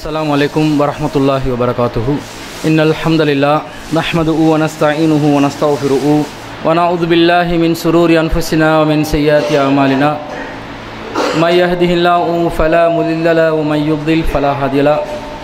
السلام عليكم ورحمة الله وبركاته إن الحمد لله نحمده ونستعينه ونستغفره ونعوذ بالله من سرور أنفسنا ومن سيئات أعمالنا من يهده الله فلا مضل له ومن يضلل فلا هادي له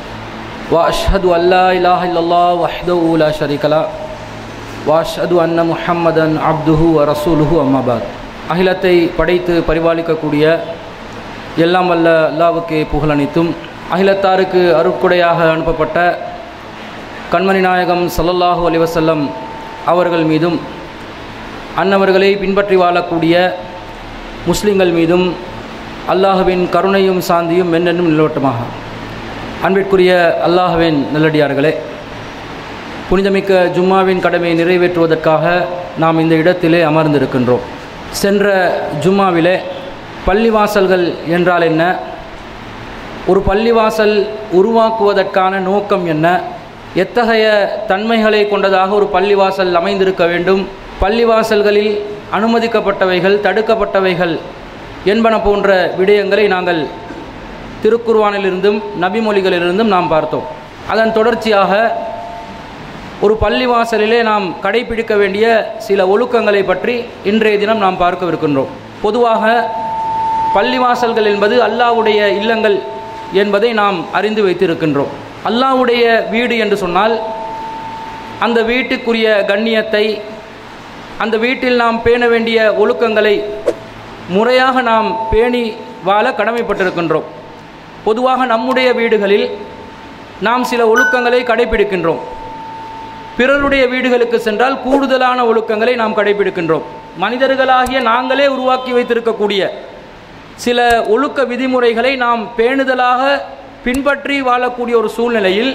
وأشهد أن لا إله إلا الله وحده لا شريك له وأشهد أن محمدا عبده ورسوله أما بعد அகிலத்தை படைத்து பரிபாலிக்கக்கூடிய எல்லாம் வல்ல அல்லாவுக்கு புகழனைத்தும் அகிலத்தாருக்கு அருட்கொடையாக அனுப்பப்பட்ட கண்மணி நாயகம் ஸல்லல்லாஹு அலைஹி வஸல்லம் அவர்கள் மீதும் அன்னவர்களை பின்பற்றி வாழக்கூடிய முஸ்லிம்கள் மீதும் அல்லாஹுவின் கருணையும் சாந்தியும் என்னென்னும் நிலவட்டமாக அன்பிற்குரிய அல்லாஹுவின் நல்லடியார்களே புனிதமிக்க ஜும்மாவின் கடமையை நிறைவேற்றுவதற்காக நாம் இந்த இடத்திலே அமர்ந்திருக்கின்றோம் சென்ற ஜும்மாவிலே பள்ளிவாசல்கள் என்றால் என்ன ஒரு பள்ளிவாசல் உருவாக்குவதற்கான நோக்கம் என்ன எத்தகைய தன்மைகளை கொண்டதாக ஒரு பள்ளிவாசல் அமைந்திருக்க வேண்டும் பள்ளிவாசல்களில் அனுமதிக்கப்பட்டவைகள் தடுக்கப்பட்டவைகள் என்பன போன்ற விடயங்களை நாங்கள் திருக்குர்வானிலிருந்தும் நபிமொழிகளிலிருந்தும் நாம் பார்த்தோம் அதன் தொடர்ச்சியாக ஒரு பள்ளிவாசலிலே நாம் கடைபிடிக்க வேண்டிய சில ஒழுக்கங்களை பற்றி இன்றைய தினம் நாம் பார்க்கவிருக்கின்றோம் பொதுவாக பள்ளிவாசல்கள் என்பது அல்லாவுடைய இல்லங்கள் என்பதை நாம் அறிந்து வைத்திருக்கின்றோம் அல்லாவுடைய வீடு என்று சொன்னால் அந்த வீட்டுக்குரிய கண்ணியத்தை அந்த வீட்டில் நாம் பேண வேண்டிய ஒழுக்கங்களை முறையாக நாம் பேணி வாழ கடமைப்பட்டிருக்கின்றோம் பொதுவாக நம்முடைய வீடுகளில் நாம் சில ஒழுக்கங்களை கடைபிடிக்கின்றோம் பிறருடைய வீடுகளுக்கு சென்றால் கூடுதலான ஒழுக்கங்களை நாம் கடைபிடிக்கின்றோம் மனிதர்களாகிய நாங்களே உருவாக்கி வைத்திருக்கக்கூடிய சில ஒழுக்க விதிமுறைகளை நாம் பேணுதலாக பின்பற்றி வாழக்கூடிய ஒரு சூழ்நிலையில்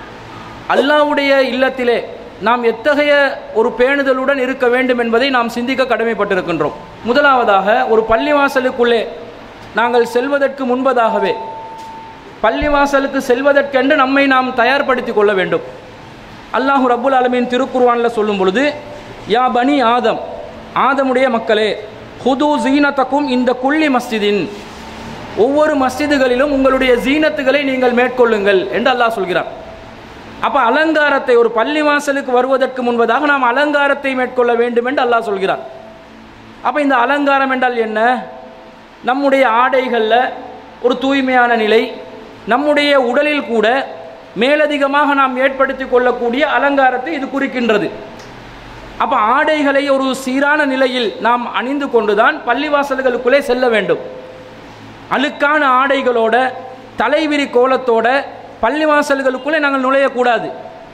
அல்லாவுடைய இல்லத்திலே நாம் எத்தகைய ஒரு பேணுதலுடன் இருக்க வேண்டும் என்பதை நாம் சிந்திக்க கடமைப்பட்டிருக்கின்றோம் முதலாவதாக ஒரு பள்ளிவாசலுக்குள்ளே நாங்கள் செல்வதற்கு முன்பதாகவே பள்ளிவாசலுக்கு செல்வதற்கென்று நம்மை நாம் தயார்படுத்தி கொள்ள வேண்டும் அல்லாஹு ரப்புல் ஆலமீன் திருக்குர்வானில் சொல்லும் பொழுது யா பனி ஆதம் ஆதமுடைய மக்களே ஹுது ஜீனத்தக்கும் இந்த குள்ளி மஸ்ஜிதின் ஒவ்வொரு மஸ்ஜிதுகளிலும் உங்களுடைய ஜீனத்துகளை நீங்கள் மேற்கொள்ளுங்கள் என்று அல்லாஹ் சொல்கிறான் அப்போ அலங்காரத்தை ஒரு பள்ளிவாசலுக்கு வருவதற்கு முன்பதாக நாம் அலங்காரத்தை மேற்கொள்ள வேண்டும் என்று அல்லாஹ் சொல்கிறான் அப்போ இந்த அலங்காரம் என்றால் என்ன நம்முடைய ஆடைகளில் ஒரு தூய்மையான நிலை நம்முடைய உடலில் கூட மேலதிகமாக நாம் ஏற்படுத்தி கொள்ளக்கூடிய அலங்காரத்தை இது குறிக்கின்றது அப்போ ஆடைகளை ஒரு சீரான நிலையில் நாம் அணிந்து கொண்டுதான் பள்ளிவாசல்களுக்குள்ளே செல்ல வேண்டும் அழுக்கான ஆடைகளோட தலைவிரி கோலத்தோட பள்ளிவாசல்களுக்குள்ளே நாங்கள் நுழையக்கூடாது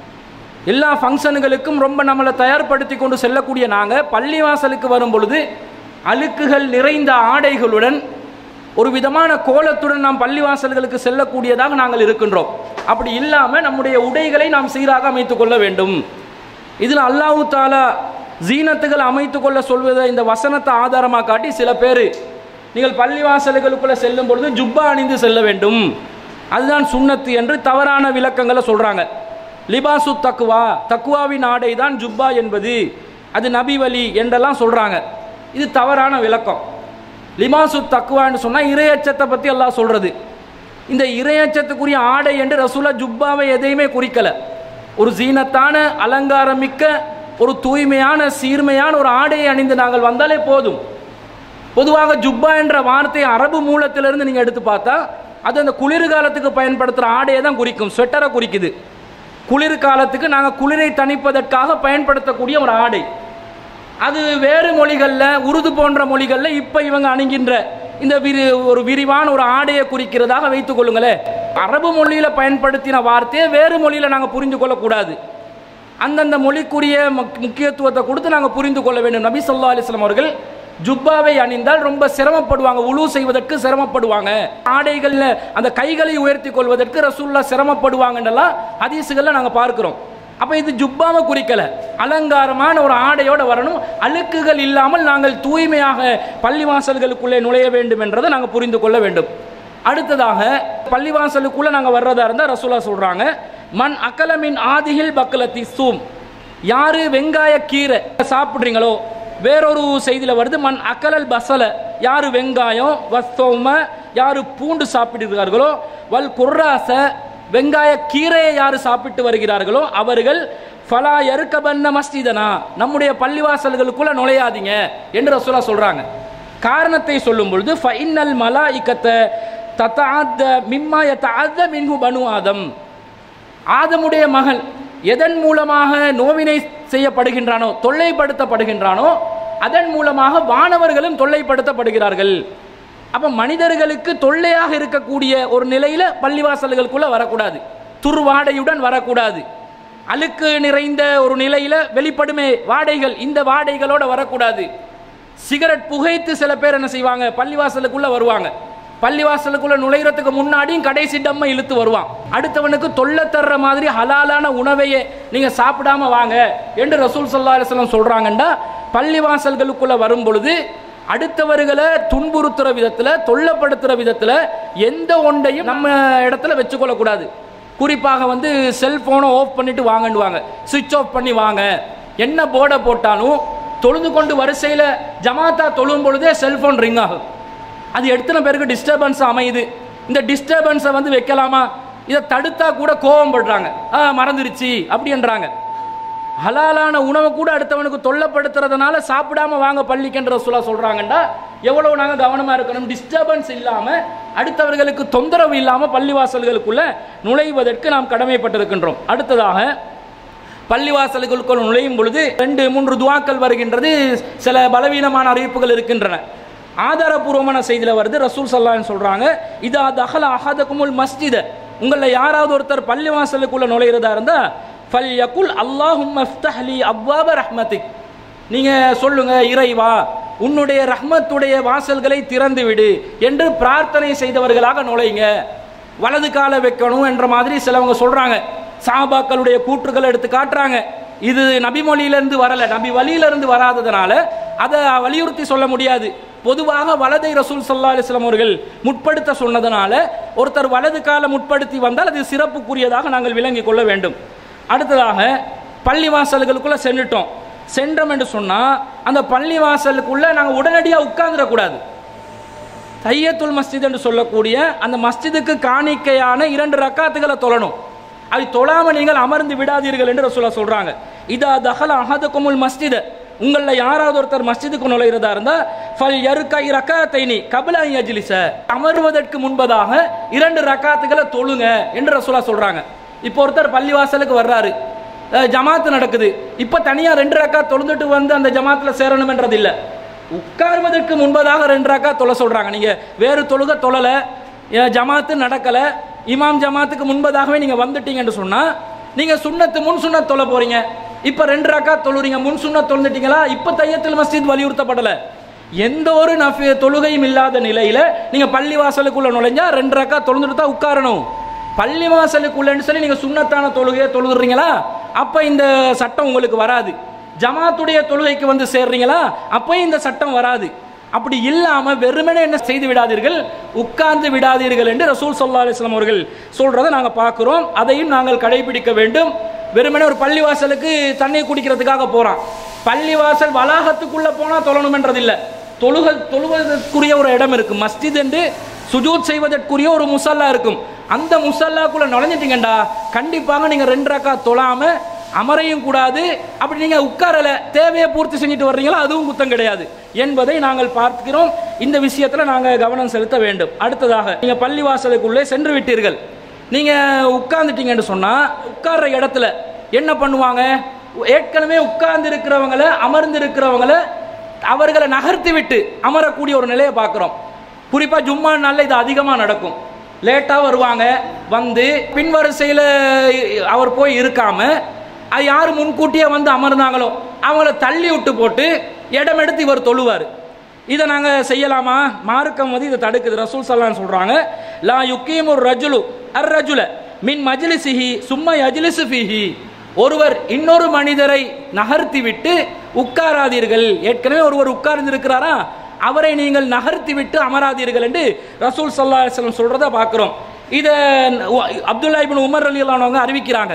எல்லா ஃபங்க்ஷனுகளுக்கும் ரொம்ப நம்மளை தயார்படுத்தி கொண்டு செல்லக்கூடிய நாங்கள் பள்ளிவாசலுக்கு வரும் பொழுது அழுக்குகள் நிறைந்த ஆடைகளுடன் ஒரு விதமான கோலத்துடன் நாம் பள்ளிவாசல்களுக்கு செல்லக்கூடியதாக நாங்கள் இருக்கின்றோம் அப்படி இல்லாமல் நம்முடைய உடைகளை நாம் சீராக அமைத்து கொள்ள வேண்டும் இதில் அல்லாஹு தாலா ஜீனத்துகள் அமைத்து கொள்ள சொல்வதை இந்த வசனத்தை ஆதாரமாக காட்டி சில பேர் நீங்கள் பள்ளிவாசல்களுக்குள்ளே செல்லும் பொழுது ஜுப்பா அணிந்து செல்ல வேண்டும் அதுதான் சுண்ணத்து என்று தவறான விளக்கங்களை சொல்கிறாங்க லிபாசு தக்குவா தக்குவாவின் ஆடை தான் ஜுப்பா என்பது அது நபி வலி என்றெல்லாம் சொல்கிறாங்க இது தவறான விளக்கம் லிமாசு தக்குவான்னு சொன்னால் இரையச்சத்தை பற்றி எல்லாம் சொல்கிறது இந்த இரையச்சத்துக்குரிய ஆடை என்று ரசூலா ஜுப்பாவை எதையுமே குறிக்கலை ஒரு ஜீனத்தான அலங்காரமிக்க ஒரு தூய்மையான சீர்மையான ஒரு ஆடையை அணிந்து நாங்கள் வந்தாலே போதும் பொதுவாக ஜுப்பா என்ற வார்த்தை அரபு மூலத்திலிருந்து நீங்கள் எடுத்து பார்த்தா அது அந்த குளிர்காலத்துக்கு பயன்படுத்துகிற ஆடையை தான் குறிக்கும் ஸ்வெட்டரை குறிக்குது குளிர்காலத்துக்கு நாங்கள் குளிரை தணிப்பதற்காக பயன்படுத்தக்கூடிய ஒரு ஆடை அது வேறு மொழிகளில் உருது போன்ற மொழிகளில் இப்போ இவங்க அணுகின்ற இந்த விரி ஒரு விரிவான ஒரு ஆடையை குறிக்கிறதாக வைத்துக் கொள்ளுங்களேன் அரபு மொழியில் பயன்படுத்தின வார்த்தையை வேறு மொழியில் நாங்கள் புரிந்து கொள்ளக்கூடாது அந்தந்த மொழிக்குரிய முக்கியத்துவத்தை கொடுத்து நாங்கள் புரிந்து கொள்ள வேண்டும் நபி சொல்லா அலிஸ்லாம் அவர்கள் ஜுப்பாவை அணிந்தால் ரொம்ப சிரமப்படுவாங்க உழு செய்வதற்கு சிரமப்படுவாங்க ஆடைகளில் அந்த கைகளை உயர்த்தி கொள்வதற்கு ரசூல்லா சிரமப்படுவாங்கன்றெல்லாம் ஹதீஸுகளில் நாங்கள் பார்க்குறோம் அப்போ இது ஜுப்பாவை குறிக்கலை அலங்காரமான ஒரு ஆடையோட வரணும் அழுக்குகள் இல்லாமல் நாங்கள் தூய்மையாக பள்ளிவாசல்களுக்குள்ளே நுழைய வேண்டும் என்றதை நாங்கள் புரிந்து கொள்ள வேண்டும் அடுத்ததாக பள்ளிவாசலுக்குள்ளே நாங்கள் வர்றதா இருந்தால் ரசூலா சொல்கிறாங்க மண் அக்கலமின் ஆதிகில் பக்கலத்தி சூம் யார் வெங்காய கீரை சாப்பிட்றீங்களோ வேறொரு செய்தியில் வருது மண் அக்கலல் பசல யார் வெங்காயம் வஸ்தோம யார் பூண்டு சாப்பிடுகிறார்களோ வல் குர்ராச வெங்காய கீரையை யார் சாப்பிட்டு வருகிறார்களோ அவர்கள் ஃபலா எருக்கபன்ன மஸ்ஜிதனா நம்முடைய பள்ளிவாசல்களுக்குள்ள நுழையாதீங்க என்று ரசூலா சொல்றாங்க காரணத்தை சொல்லும் பொழுது ஃபைனல் மலாயிக்கத்தை தத்தாத்த மிம்மா யத்தாத்த மின்ஹு பனு ஆதம் ஆதமுடைய மகன் எதன் மூலமாக நோவினை செய்யப்படுகின்றானோ தொல்லைப்படுத்தப்படுகின்றானோ அதன் மூலமாக வானவர்களும் தொல்லைப்படுத்தப்படுகிறார்கள் அப்ப மனிதர்களுக்கு தொல்லையாக இருக்கக்கூடிய ஒரு நிலையில பள்ளிவாசல்களுக்குள்ள வரக்கூடாது துர்வாடையுடன் வரக்கூடாது அழுக்கு நிறைந்த ஒரு நிலையில வெளிப்படுமே வாடைகள் இந்த வாடைகளோட வரக்கூடாது சிகரெட் புகைத்து சில பேர் என்ன செய்வாங்க பள்ளிவாசலுக்குள்ள வருவாங்க பள்ளிவாசலுக்குள்ள நுழைகிறதுக்கு முன்னாடியும் கடைசி டம்மை இழுத்து வருவான் அடுத்தவனுக்கு தொல்லை தர்ற மாதிரி ஹலாலான உணவையே நீங்க சாப்பிடாம வாங்க என்று ரசூல் சல்லா அலிஸ்லாம் சொல்றாங்கண்டா பள்ளிவாசல்களுக்குள்ள வரும் பொழுது அடுத்தவர்களை துன்புறுத்துற விதத்துல தொல்லப்படுத்துற விதத்துல எந்த ஒன்றையும் நம்ம இடத்துல வச்சுக்கொள்ளக்கூடாது குறிப்பாக வந்து செல்போனை ஆஃப் பண்ணிட்டு வாங்கண்டுவாங்க சுவிட்ச் ஆஃப் பண்ணி வாங்க என்ன போர்டை போட்டாலும் தொழுது கொண்டு வரிசையில் ஜமாத்தா தொழும் பொழுதே செல்போன் ரிங் ஆகும் அது எத்தனை பேருக்கு டிஸ்டர்பன்ஸ் அமையுது இந்த டிஸ்டர்பன்ஸை வந்து வைக்கலாமா இதை தடுத்தா கூட கோபம் படுறாங்க ஆ மறந்துருச்சு அப்படின்றாங்க ஹலாலான உணவை கூட அடுத்தவனுக்கு தொல்லப்படுத்துறதுனால சாப்பிடாம வாங்க பள்ளிக்குன்ற சொல்ல சொல்றாங்கண்டா எவ்வளவு நாங்கள் கவனமா இருக்கணும் டிஸ்டர்பன்ஸ் இல்லாம அடுத்தவர்களுக்கு தொந்தரவு இல்லாம பள்ளிவாசல்களுக்குள்ள நுழைவதற்கு நாம் கடமைப்பட்டிருக்கின்றோம் அடுத்ததாக பள்ளிவாசல்களுக்குள் நுழையும் பொழுது ரெண்டு மூன்று துவாக்கள் வருகின்றது சில பலவீனமான அறிவிப்புகள் இருக்கின்றன ஆதாரபூர்வமான செய்தியில் வருது ரசூல் சல்லான்னு சொல்றாங்க இதா தஹல அஹதகுமுல் மஸ்ஜித உங்களில் யாராவது ஒருத்தர் பள்ளிவாசலுக்குள்ள நுழையிறதா இருந்தா ஃபல் யகுல் அல்லாஹும் அஃப்தஹ்லி அவ்வாப ரஹ்மத்திக் நீங்க சொல்லுங்க இறைவா உன்னுடைய ரஹ்மத்துடைய வாசல்களை திறந்து விடு என்று பிரார்த்தனை செய்தவர்களாக நுழைங்க வலது கால வைக்கணும் என்ற மாதிரி சிலவங்க சொல்றாங்க சாபாக்களுடைய கூற்றுகள் எடுத்து காட்டுறாங்க இது நபி மொழியிலிருந்து வரல நபி வழியிலிருந்து வராததுனால அதை வலியுறுத்தி சொல்ல முடியாது பொதுவாக வலதை ரசூல் சல்லா அலிஸ்லாம் அவர்கள் முற்படுத்த சொன்னதனால ஒருத்தர் வலது கால முற்படுத்தி வந்தால் அது சிறப்புக்குரியதாக நாங்கள் விளங்கிக் கொள்ள வேண்டும் அடுத்ததாக பள்ளிவாசல்களுக்குள்ள சென்றுட்டோம் சென்றோம் என்று சொன்னால் அந்த பள்ளிவாசலுக்குள்ள நாங்கள் உடனடியாக உட்கார்ந்துடக்கூடாது தையத்துல் மஸ்ஜித் என்று சொல்லக்கூடிய அந்த மஸ்ஜிதுக்கு காணிக்கையான இரண்டு ரக்காத்துகளை தொழணும் அதை தொழாம நீங்கள் அமர்ந்து விடாதீர்கள் என்று ரசூலா சொல்றாங்க இதா தஹல அஹதுக்குமுல் மஸ்ஜித உங்களில் யாராவது ஒருத்தர் மஸ்ஜிதுக்கு நுழைகிறதா இருந்தா ஃபல் யருக்கை ரக்காத்தைனி கபில யஜ்லிச அமர்வதற்கு முன்பதாக இரண்டு ரக்காத்துகளை தொழுங்க என்று ரசூலா சொல்றாங்க இப்போ ஒருத்தர் பள்ளிவாசலுக்கு வர்றாரு அஹ் ஜமாத்து நடக்குது இப்போ தனியாக ரெண்டு ரக்கா தொழுந்துட்டு வந்து அந்த ஜமாத்தில் சேரணும்ன்றது இல்லை உட்கார்வதற்கு முன்பதாக ரெண்டு ரக்கா தொலை சொல்றாங்க நீங்க வேறு தொழுக தொழலை அஹ் ஜமாத்து நடக்கலை இமாம் ஜமாத்துக்கு முன்பதாகவே நீங்க வந்துட்டீங்கன்னு சொன்னா நீங்க சுண்ணத்து முன் சுண்ணத் தொலை போறீங்க இப்போ ரெண்டு ரக்கா தொழுறீங்க முன் சுண்ணத் தொழுந்துட்டீங்களா இப்போ தையத்துல் மஸ்ஜித் வலியுறுத்தப்படலை எந்த ஒரு நஃபி தொழுகையும் இல்லாத நிலையில நீங்க பள்ளி வாசலுக்குள்ள நுழைஞ்சா ரெண்டு ரக்கா தொழுந்துட்டு தான் உட்காரணும் பள்ளி வாசலுக்குள்ளன்னு சொல்லி நீங்க சுண்ணத்தான தொழுகையை தொழுதுறீங்களா அப்ப இந்த சட்டம் உங்களுக்கு வராது ஜமாத்துடைய தொழுகைக்கு வந்து சேர்றீங்களா அப்போ இந்த சட்டம் வராது அப்படி இல்லாம வெறுமனே என்ன செய்து விடாதீர்கள் உட்கார்ந்து விடாதீர்கள் என்று ரசூல் சல்லா அலிஸ்லாம் அவர்கள் சொல்றதை நாங்க பார்க்கிறோம் அதையும் நாங்கள் கடைபிடிக்க வேண்டும் வெறுமனே ஒரு பள்ளிவாசலுக்கு தண்ணீர் குடிக்கிறதுக்காக போறான் பள்ளிவாசல் வளாகத்துக்குள்ள போனா தொழணுமென்றது இல்லை தொழுக தொழுவதற்குரிய ஒரு இடம் இருக்கு மஸ்ஜித் என்று சுஜூத் செய்வதற்குரிய ஒரு முசல்லா இருக்கும் அந்த முசல்லாக்குள்ள நுழைஞ்சிட்டீங்கடா கண்டிப்பாக நீங்க ரெண்டு ரக்கா தொழாம அமரையும் கூடாது அப்படி நீங்க உட்காரல தேவையை பூர்த்தி செஞ்சுட்டு வர்றீங்களா அதுவும் குத்தம் கிடையாது என்பதை நாங்கள் பார்க்கிறோம் இந்த விஷயத்துல நாங்க கவனம் செலுத்த வேண்டும் அடுத்ததாக நீங்க பள்ளிவாசலுக்குள்ளே சென்று விட்டீர்கள் நீங்க உட்கார்ந்துட்டீங்கன்னு சொன்னா உட்கார்ற இடத்துல என்ன பண்ணுவாங்க ஏற்கனவே உட்கார்ந்து இருக்கிறவங்கள அமர்ந்து இருக்கிறவங்கள அவர்களை நகர்த்தி விட்டு அமரக்கூடிய ஒரு நிலையை பார்க்கிறோம் குறிப்பா ஜும்மா நாள்ல இது அதிகமா நடக்கும் லேட்டா வருவாங்க வந்து பின்வரிசையில் அவர் போய் இருக்காம அது யார் முன்கூட்டியே வந்து அமர்ந்தாங்களோ அவங்கள தள்ளி விட்டு போட்டு இடம் எடுத்து இவர் தொழுவார் இதை நாங்கள் செய்யலாமா மார்க்கம் வந்து இதை தடுக்குது ரசூல் சல்லான்னு சொல்கிறாங்க லா யுக்கீம் ஒரு ரஜுலு அர் ரஜுல மின் மஜ்லிசிஹி சும்மா யஜ்லிசு ஃபிஹி ஒருவர் இன்னொரு மனிதரை நகர்த்தி விட்டு உட்காராதீர்கள் ஏற்கனவே ஒருவர் உட்கார்ந்து இருக்கிறாரா அவரை நீங்கள் நகர்த்தி விட்டு அமராதீர்கள் என்று ரசூல் சல்லா அலிஸ்லம் சொல்றத பார்க்கிறோம் இதை அப்துல்லா இபின் உமர் அலி அல்லானவங்க அறிவிக்கிறாங்க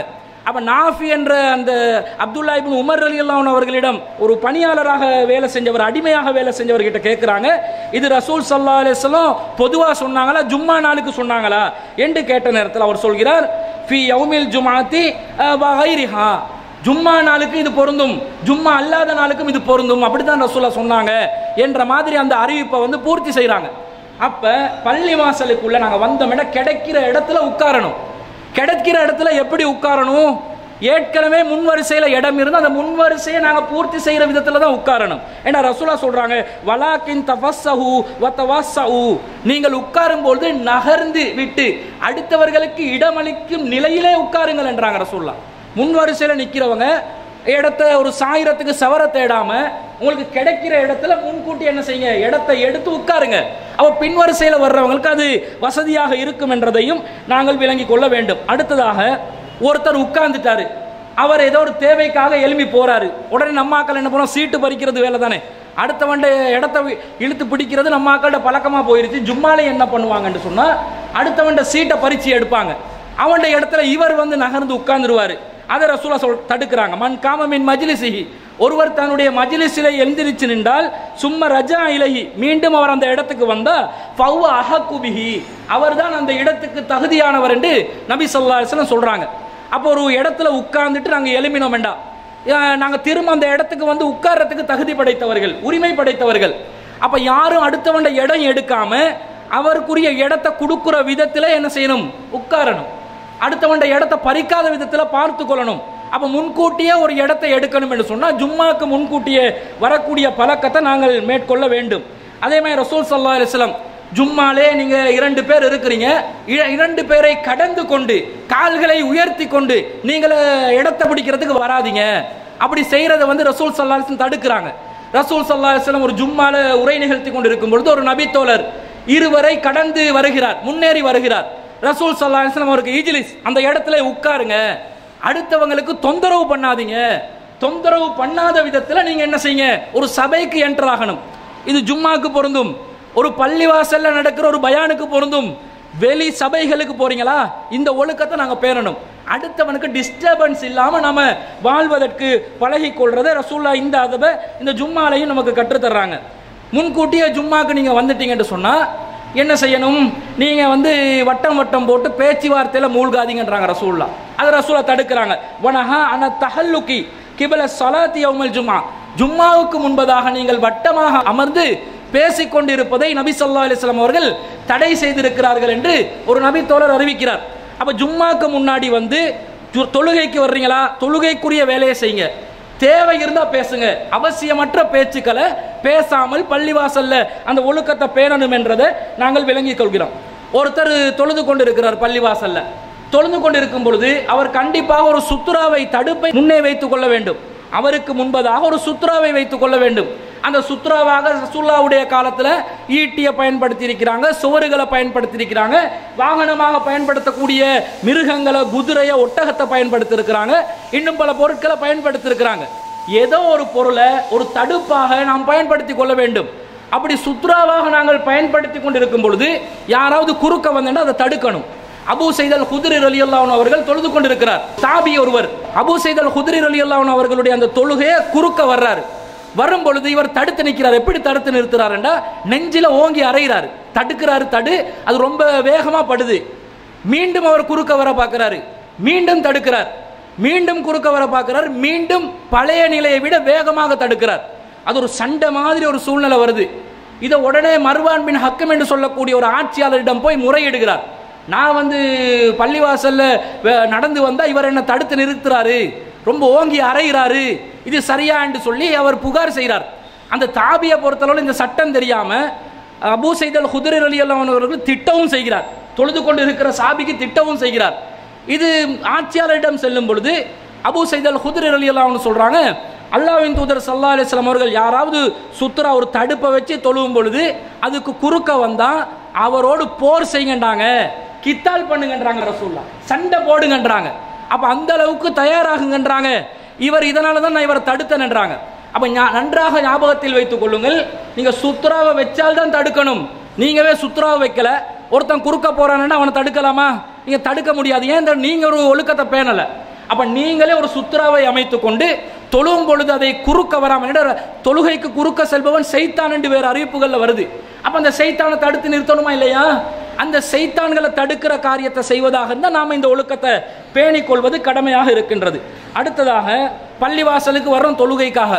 அப்ப நாஃபி என்ற அந்த அப்துல்லா இப்னு உமர் அலி அல்லாஹ் அவர்களிடம் ஒரு பணியாளராக வேலை செஞ்சவர் அடிமையாக வேலை செஞ்சவர்கிட்ட கேட்குறாங்க இது ரசூல் சல்லா அலிஸ்லாம் பொதுவாக சொன்னாங்களா ஜும்மா நாளுக்கு சொன்னாங்களா என்று கேட்ட நேரத்தில் அவர் சொல்கிறார் ஃபி யௌமில் ஜுமாத்தி வகைரிஹா ஜும்மா நாளுக்கு இது பொருந்தும் ஜும்மா அல்லாத நாளுக்கும் இது பொருந்தும் அப்படித்தான் ரசூலா சொன்னாங்க என்ற மாதிரி அந்த அறிவிப்பை வந்து பூர்த்தி செய்கிறாங்க அப்ப பள்ளி வாசலுக்குள்ள நாங்க வந்தோம்னா கிடைக்கிற இடத்துல உட்காரணும் கிடைக்கிற இடத்துல எப்படி உட்காரணும் ஏற்கனவே முன் வரிசையில் இடம் இருந்து அந்த முன் வரிசையை நாங்கள் பூர்த்தி செய்கிற விதத்தில் தான் உட்காரணும் ஏன்னா ரசூலா சொல்றாங்க வலாக்கின் தஃபஸ்ஸஹு வத்தவாஸ்ஸஹு நீங்கள் உட்காரும் பொழுது நகர்ந்து விட்டு அடுத்தவர்களுக்கு இடமளிக்கும் நிலையிலே உட்காருங்கள் என்றாங்க ரசூல்லா முன் வரிசையில் நிற்கிறவங்க இடத்த ஒரு சாயிரத்துக்கு சவர தேடாம உங்களுக்கு கிடைக்கிற இடத்துல முன்கூட்டி என்ன செய்யுங்க இடத்தை எடுத்து உட்காருங்க அப்ப பின் வரிசையில் வர்றவங்களுக்கு அது வசதியாக இருக்கும் என்றதையும் நாங்கள் விளங்கிக் கொள்ள வேண்டும் அடுத்ததாக ஒருத்தர் உட்கார்ந்துட்டாரு அவர் ஏதோ ஒரு தேவைக்காக எழும்பி போறாரு உடனே நம்ம ஆக்கள் என்ன பண்ணுவோம் சீட்டு பறிக்கிறது வேலை தானே அடுத்தவண்ட இடத்த வி- இழுத்து பிடிக்கிறது நம்ம ஆக்களோட பழக்கமா போயிருச்சு ஜும்மாலே என்ன பண்ணுவாங்கன்னு சொன்னா அடுத்தவண்ட சீட்டை பறிச்சு எடுப்பாங்க அவன்ட இடத்துல இவர் வந்து நகர்ந்து உட்கார்ந்துருவாரு அதை ரசூலா சொல் தடுக்கிறாங்க மண் காமமின் மஜ்லிசிஹி ஒருவர் தன்னுடைய மஜ்லிஸிலே எந்திரிச்சு நின்றால் சும்மா ரஜா இலகி மீண்டும் அவர் அந்த இடத்துக்கு வந்தா ஃபவ் அஹக்குபிஹி அவர்தான் அந்த இடத்துக்கு தகுதியானவர் என்று நபி ஸல்லல்லாஹு அலைஹி வஸல்லம் சொல்றாங்க அப்போ ஒரு இடத்துல உட்கார்ந்துட்டு நாங்கள் எழுப்பினோம் வேண்டாம் நாங்கள் திரும்ப அந்த இடத்துக்கு வந்து உட்கார்றதுக்கு தகுதி படைத்தவர்கள் உரிமை படைத்தவர்கள் அப்ப யாரும் அடுத்தவண்ட இடம் எடுக்காம அவருக்குரிய இடத்தை கொடுக்குற விதத்தில் என்ன செய்யணும் உட்காரணும் அடுத்தவண்ட இடத்தை பறிக்காத விதத்தில் பார்த்து கொள்ளணும் அப்ப முன்கூட்டியே ஒரு இடத்தை எடுக்கணும் என்று சொன்னா ஜும்மாக்கு முன்கூட்டியே வரக்கூடிய பழக்கத்தை நாங்கள் மேற்கொள்ள வேண்டும் அதே மாதிரி ரசூல் சல்லா அலிஸ்லாம் ஜும்மாலே நீங்க இரண்டு பேர் இருக்கிறீங்க இர- இரண்டு பேரை கடந்து கொண்டு கால்களை உயர்த்தி கொண்டு நீங்கள் இடத்தை பிடிக்கிறதுக்கு வராதீங்க அப்படி செய்யறத வந்து ரசூல் சல்லா அலிஸ்லாம் தடுக்கிறாங்க ரசூல் சல்லா அலிஸ்லாம் ஒரு ஜும்மால உரை நிகழ்த்தி கொண்டு இருக்கும் பொழுது ஒரு நபித்தோழர் இருவரை கடந்து வருகிறார் முன்னேறி வருகிறார் ரசூல் சல்லா அலிஸ்லாம் அவருக்கு ஈஜிலிஸ் அந்த இடத்துல உட்காருங்க அடுத்தவங்களுக்கு தொந்தரவு பண்ணாதீங்க தொந்தரவு பண்ணாத விதத்தில் நீங்க என்ன செய்யுங்க ஒரு சபைக்கு என்டர் ஆகணும் இது ஜும்மாக்கு பொருந்தும் ஒரு பள்ளிவாசல்ல நடக்கிற ஒரு பயானுக்கு பொருந்தும் வெளி சபைகளுக்கு போறீங்களா இந்த ஒழுக்கத்தை நாங்க பேரணும் அடுத்தவனுக்கு டிஸ்டர்பன்ஸ் இல்லாம நாம வாழ்வதற்கு பழகி கொள்றதை ரசூல்லா இந்த அதபை இந்த ஜும்மாலையும் நமக்கு கற்றுத்தர்றாங்க முன்கூட்டியே ஜும்மாக்கு நீங்க வந்துட்டீங்கன்னு சொன்னா என்ன செய்யணும் நீங்க வந்து வட்டம் வட்டம் போட்டு பேச்சுவார்த்தையில மூழ்காதீங்கன்றாங்க ரசூல்லா அது ரசூலா தடுக்கிறாங்க வனஹா அன தஹல்லுகி கிபல சலாத்தி யௌமல் ஜும்மா ஜும்மாவுக்கு முன்பதாக நீங்கள் வட்டமாக அமர்ந்து பேசிக் கொண்டிருப்பதை நபி ஸல்லல்லாஹு அலைஹி வஸல்லம் அவர்கள் தடை செய்திருக்கிறார்கள் என்று ஒரு நபி தோழர் அறிவிக்கிறார் அப்ப ஜும்மாக்கு முன்னாடி வந்து ஜு- தொழுகைக்கு வர்றீங்களா தொழுகைக்குரிய வேலையை செய்யுங்க தேவை இருந்தா பேசுங்க அவசியமற்ற பேச்சுக்களை பேசாமல் பள்ளிவாசல்ல அந்த ஒழுக்கத்தை பேணணும் என்றதை நாங்கள் விளங்கிக் கொள்கிறோம் ஒருத்தர் தொழுது கொண்டு இருக்கிறார் பள்ளிவாசல்ல தொழுது கொண்டிருக்கும் பொழுது அவர் கண்டிப்பாக ஒரு சுத்துராவை தடுப்பை முன்னே வைத்துக் கொள்ள வேண்டும் அவருக்கு முன்பதாக ஒரு சுத்ராவை வைத்துக் கொள்ள வேண்டும் அந்த சுத்ராவாக ரசூல்லாவுடைய காலத்துல ஈட்டியை பயன்படுத்தி இருக்கிறாங்க சுவறுகளை பயன்படுத்தி இருக்கிறாங்க வாகனமாக பயன்படுத்தக்கூடிய மிருகங்களை குதிரையை ஒட்டகத்தை பயன்படுத்தி இருக்கிறாங்க இன்னும் பல பொருட்களை பயன்படுத்தி இருக்கிறாங்க ஏதோ ஒரு பொருளை ஒரு தடுப்பாக நாம் பயன்படுத்தி கொள்ள வேண்டும் அப்படி சுத்ராவாக நாங்கள் பயன்படுத்தி கொண்டிருக்கும் பொழுது யாராவது குறுக்க வந்தா அதை தடுக்கணும் அபூ செய்தல் குதிரை ரலியல்லாஹு அவர்கள் தொழுது கொண்டிருக்கிறார் தாபி ஒருவர் அபூ செய்தல் குதிரை ரலியல்லாஹு அவர்களுடைய அந்த தொழுகையை குறுக்க வர்றாரு வரும் பொழுது இவர் தடுத்து நிற்கிறார் எப்படி தடுத்து நிறுத்துறாருண்டா நெஞ்சில ஓங்கி அறைகிறாரு தடுக்கிறாரு தடு அது ரொம்ப வேகமா படுது மீண்டும் அவர் குறுக்க வர பார்க்கிறாரு மீண்டும் தடுக்கிறார் மீண்டும் குறுக்க வர பார்க்கிறார் மீண்டும் பழைய நிலையை விட வேகமாக தடுக்கிறார் அது ஒரு சண்டை மாதிரி ஒரு சூழ்நிலை வருது இதை உடனே மர்வான் பின் ஹக்கம் என்று சொல்லக்கூடிய ஒரு ஆட்சியாளரிடம் போய் முறையிடுகிறார் நான் வந்து பள்ளிவாசல்ல வே- நடந்து வந்தா இவர் என்ன தடுத்து நிறுத்துறாரு ரொம்ப ஓங்கி அறைகிறாரு இது சரியா என்று சொல்லி அவர் புகார் செய்கிறார் அந்த தாபியை பொறுத்தளவு இந்த சட்டம் தெரியாம அபூ செய்தல் குதிரை அலி அவர்கள் திட்டவும் செய்கிறார் தொழுது கொண்டு இருக்கிற சாபிக்கு திட்டவும் செய்கிறார் இது ஆட்சியாளரிடம் செல்லும் பொழுது அபூ செய்தல் குதிரை அலி அல்லாஹ்னு சொல்றாங்க அல்லாஹ்வின் தூதர் சல்லா அலிஸ்லாம் அவர்கள் யாராவது சுத்துரா ஒரு தடுப்பை வச்சு தொழுவும் பொழுது அதுக்கு குறுக்க வந்தா அவரோடு போர் செய்யுங்கன்றாங்க கித்தால் பண்ணுங்கன்றாங்க ரசூல்லா சண்டை போடுங்கன்றாங்க அப்ப அந்த அளவுக்கு தயாராகுங்கன்றாங்க இவர் இதனால தான் நான் இவரை தடுத்தேன்ன்றாங்க அப்ப ஞா- நன்றாக ஞாபகத்தில் வைத்துக் கொள்ளுங்கள் நீங்க சுத்ராவை வச்சால் தான் தடுக்கணும் நீங்கவே சுத்ராவை வைக்கல ஒருத்தன் குறுக்க போறான்னா அவனை தடுக்கலாமா நீங்க தடுக்க முடியாது ஏன் இந்த- நீங்க ஒரு ஒழுக்கத்தை பேணல அப்ப நீங்களே ஒரு சுத்ராவை அமைத்துக் கொண்டு தொழும் பொழுது அதை குறுக்க வராமல் என்ற தொழுகைக்கு குறுக்க செல்பவன் செய்தான் என்று வேறு அறிவிப்புகள்ல வருது அப்ப அந்த செய்தானை தடுத்து நிறுத்தணுமா இல்லையா அந்த செய்தான்களை தடுக்கிற காரியத்தை செய்வதாக இருந்தால் நாம இந்த ஒழுக்கத்தை பேணிக் கொள்வது கடமையாக இருக்கின்றது அடுத்ததாக பள்ளிவாசலுக்கு வர்றோம் தொழுகைக்காக